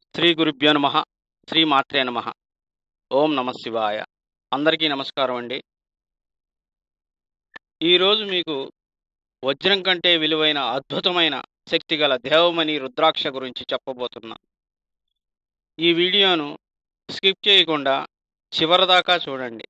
శ్రీ గురుభ్యో నమ శ్రీ మాత్రే నమ ఓం నమ శివాయ అందరికీ నమస్కారం అండి ఈరోజు మీకు వజ్రం కంటే విలువైన అద్భుతమైన శక్తి గల దేవమణి రుద్రాక్ష గురించి చెప్పబోతున్నా ఈ వీడియోను స్కిప్ చేయకుండా చివరిదాకా చూడండి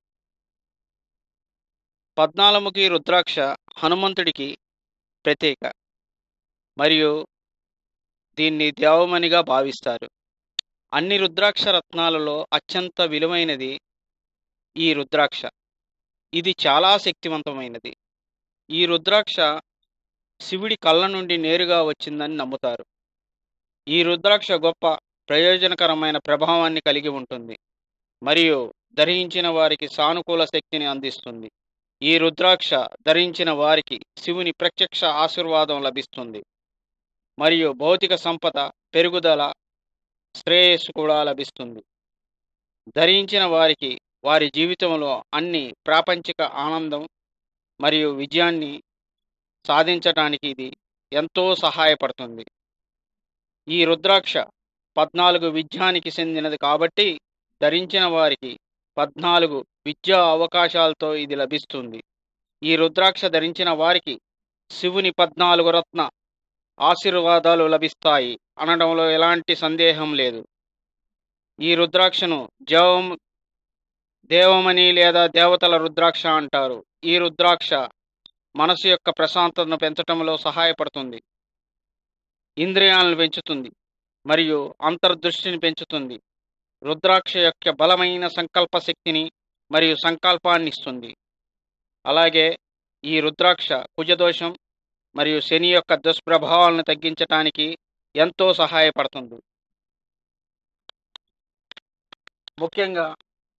పద్నాలుముఖి రుద్రాక్ష హనుమంతుడికి ప్రత్యేక మరియు దీన్ని దేవమణిగా భావిస్తారు అన్ని రుద్రాక్ష రత్నాలలో అత్యంత విలువైనది ఈ రుద్రాక్ష ఇది చాలా శక్తివంతమైనది ఈ రుద్రాక్ష శివుడి కళ్ళ నుండి నేరుగా వచ్చిందని నమ్ముతారు ఈ రుద్రాక్ష గొప్ప ప్రయోజనకరమైన ప్రభావాన్ని కలిగి ఉంటుంది మరియు ధరించిన వారికి సానుకూల శక్తిని అందిస్తుంది ఈ రుద్రాక్ష ధరించిన వారికి శివుని ప్రత్యక్ష ఆశీర్వాదం లభిస్తుంది మరియు భౌతిక సంపద పెరుగుదల శ్రేయస్సు కూడా లభిస్తుంది ధరించిన వారికి వారి జీవితంలో అన్ని ప్రాపంచిక ఆనందం మరియు విజయాన్ని సాధించటానికి ఇది ఎంతో సహాయపడుతుంది ఈ రుద్రాక్ష పద్నాలుగు విద్యానికి చెందినది కాబట్టి ధరించిన వారికి పద్నాలుగు విద్యా అవకాశాలతో ఇది లభిస్తుంది ఈ రుద్రాక్ష ధరించిన వారికి శివుని పద్నాలుగు రత్న ఆశీర్వాదాలు లభిస్తాయి అనడంలో ఎలాంటి సందేహం లేదు ఈ రుద్రాక్షను జవం దేవమణి లేదా దేవతల రుద్రాక్ష అంటారు ఈ రుద్రాక్ష మనసు యొక్క ప్రశాంతతను పెంచటంలో సహాయపడుతుంది ఇంద్రియాలను పెంచుతుంది మరియు అంతర్దృష్టిని పెంచుతుంది రుద్రాక్ష యొక్క బలమైన సంకల్ప శక్తిని మరియు సంకల్పాన్ని ఇస్తుంది అలాగే ఈ రుద్రాక్ష కుజదోషం మరియు శని యొక్క దుష్ప్రభావాలను తగ్గించటానికి ఎంతో సహాయపడుతుంది ముఖ్యంగా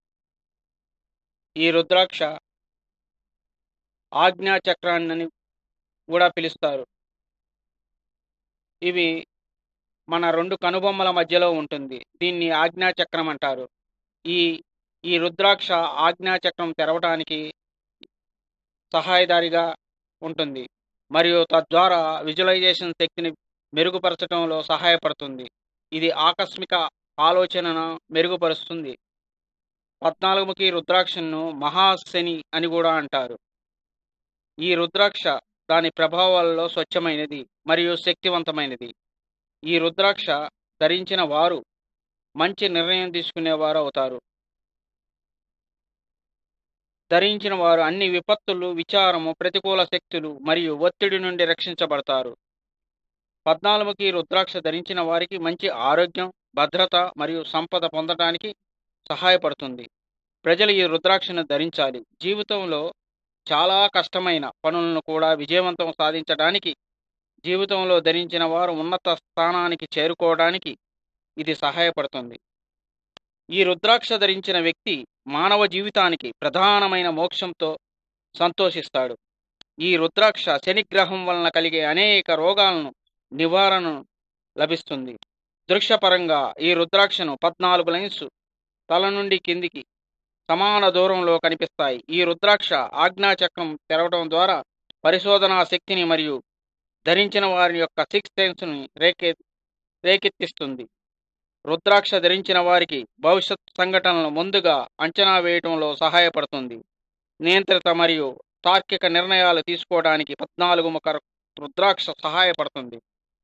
ఈ రుద్రాక్ష ఆజ్ఞా చక్రాన్ని కూడా పిలుస్తారు ఇవి మన రెండు కనుబొమ్మల మధ్యలో ఉంటుంది దీన్ని ఆజ్ఞా చక్రం అంటారు ఈ ఈ రుద్రాక్ష ఆజ్ఞా చక్రం తెరవడానికి సహాయదారిగా ఉంటుంది మరియు తద్వారా విజువలైజేషన్ శక్తిని మెరుగుపరచడంలో సహాయపడుతుంది ఇది ఆకస్మిక ఆలోచనను మెరుగుపరుస్తుంది పద్నాలుగుముఖి రుద్రాక్షను మహాశని అని కూడా అంటారు ఈ రుద్రాక్ష దాని ప్రభావాలలో స్వచ్ఛమైనది మరియు శక్తివంతమైనది ఈ రుద్రాక్ష ధరించిన వారు మంచి నిర్ణయం తీసుకునేవారు అవుతారు ధరించిన వారు అన్ని విపత్తులు విచారము ప్రతికూల శక్తులు మరియు ఒత్తిడి నుండి రక్షించబడతారు పద్నాలుగుకి రుద్రాక్ష ధరించిన వారికి మంచి ఆరోగ్యం భద్రత మరియు సంపద పొందడానికి సహాయపడుతుంది ప్రజలు ఈ రుద్రాక్షను ధరించాలి జీవితంలో చాలా కష్టమైన పనులను కూడా విజయవంతం సాధించడానికి జీవితంలో ధరించిన వారు ఉన్నత స్థానానికి చేరుకోవడానికి ఇది సహాయపడుతుంది ఈ రుద్రాక్ష ధరించిన వ్యక్తి మానవ జీవితానికి ప్రధానమైన మోక్షంతో సంతోషిస్తాడు ఈ రుద్రాక్ష శనిగ్రహం వలన కలిగే అనేక రోగాలను నివారణ లభిస్తుంది దృశ్యపరంగా ఈ రుద్రాక్షను పద్నాలుగు లైన్స్ తల నుండి కిందికి సమాన దూరంలో కనిపిస్తాయి ఈ రుద్రాక్ష ఆజ్ఞాచక్రం తెరవడం ద్వారా పరిశోధనా శక్తిని మరియు ధరించిన వారి యొక్క సిక్స్ సెన్స్ని రేకె రేకెత్తిస్తుంది రుద్రాక్ష ధరించిన వారికి భవిష్యత్ సంఘటనలను ముందుగా అంచనా వేయటంలో సహాయపడుతుంది నియంత్రిత మరియు తార్కిక నిర్ణయాలు తీసుకోవడానికి పద్నాలుగు ముఖ రుద్రాక్ష సహాయపడుతుంది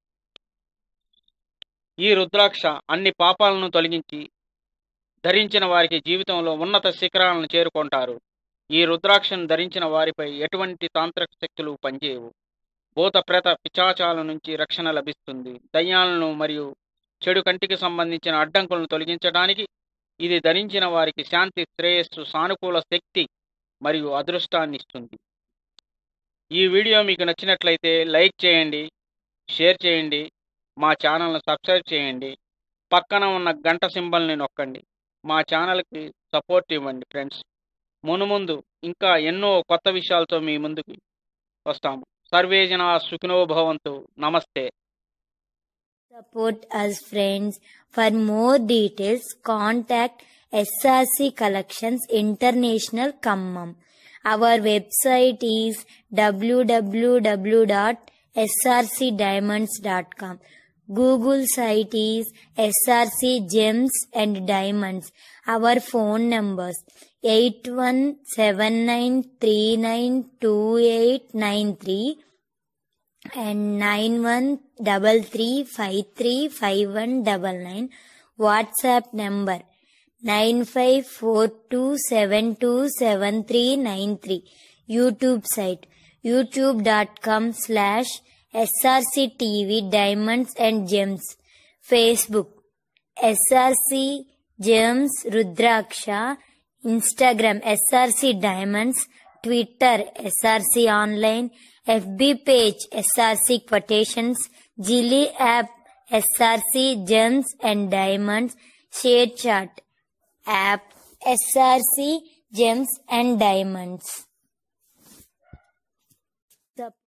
ఈ రుద్రాక్ష అన్ని పాపాలను తొలగించి ధరించిన వారికి జీవితంలో ఉన్నత శిఖరాలను చేరుకుంటారు ఈ రుద్రాక్షను ధరించిన వారిపై ఎటువంటి తాంత్రిక శక్తులు పనిచేయవు భూత ప్రేత పిచాచాల నుంచి రక్షణ లభిస్తుంది దయ్యాలను మరియు చెడు కంటికి సంబంధించిన అడ్డంకులను తొలగించడానికి ఇది ధరించిన వారికి శాంతి శ్రేయస్సు సానుకూల శక్తి మరియు అదృష్టాన్ని ఇస్తుంది ఈ వీడియో మీకు నచ్చినట్లయితే లైక్ చేయండి షేర్ చేయండి మా ఛానల్ను సబ్స్క్రైబ్ చేయండి పక్కన ఉన్న గంట సింబల్ని నొక్కండి మా ఛానల్కి సపోర్ట్ ఇవ్వండి ఫ్రెండ్స్ మునుముందు ఇంకా ఎన్నో కొత్త విషయాలతో మీ ముందుకు వస్తాము సర్వే జన సుఖినో భవంతు నమస్తే Support us friends. For more details, contact SRC Collections International Kammam. Our website is www.srcdiamonds.com. Google site is SRC Gems and Diamonds. Our phone numbers 8179392893 and 9133535199. WhatsApp number 9542727393. YouTube site youtube.com slash srctv diamonds and gems. Facebook SRC Gems Rudraksha. Instagram SRC Diamonds. Twitter SRC Online. FB page SRC Quotations. Gili app SRC Gems and Diamonds. Share chart app SRC Gems and Diamonds.